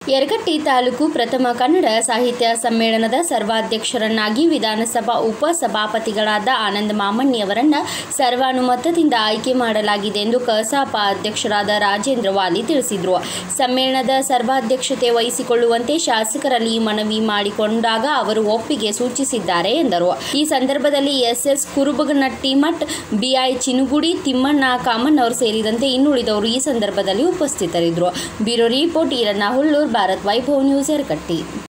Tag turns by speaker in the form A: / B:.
A: ಯರಗಟ್ಟಿ ತಾಲೂಕು ಪ್ರಥಮ ಕನ್ನಡ ಸಾಹಿತ್ಯ ಸಮ್ಮೇಳನದ ಸರ್ವಾಧ್ಯಕ್ಷರನ್ನಾಗಿ ವಿಧಾನಸಭಾ ಉಪ ಸಭಾಪತಿಗಳಾದ ಆನಂದ ಮಾಮಣ್ಣಿಯವರನ್ನ ಸರ್ವಾನುಮತದಿಂದ ಆಯ್ಕೆ ಮಾಡಲಾಗಿದೆ ಎಂದು ಕಸಾಪ ಅಧ್ಯಕ್ಷರಾದ ರಾಜೇಂದ್ರ ವಾಲಿ ತಿಳಿಸಿದರು ಸಮ್ಮೇಳನದ ಸರ್ವಾಧ್ಯಕ್ಷತೆ ವಹಿಸಿಕೊಳ್ಳುವಂತೆ ಶಾಸಕರಲ್ಲಿ ಮನವಿ ಮಾಡಿಕೊಂಡಾಗ ಅವರು ಒಪ್ಪಿಗೆ ಸೂಚಿಸಿದ್ದಾರೆ ಎಂದರು ಈ ಸಂದರ್ಭದಲ್ಲಿ ಎಸ್ಎಸ್ ಕುರುಬಗನಟ್ಟಿ ಮಠ್ ಬಿಐ ಚಿನುಗುಡಿ ತಿಮ್ಮಣ್ಣ ಕಾಮಣ್ಣವರು ಸೇರಿದಂತೆ ಇನ್ನುಳಿದವರು ಈ ಸಂದರ್ಭದಲ್ಲಿ ಉಪಸ್ಥಿತರಿದ್ದರು bureau report Eranna Hullur Bharat Vaibhav news ಯರಕಟ್ಟಿ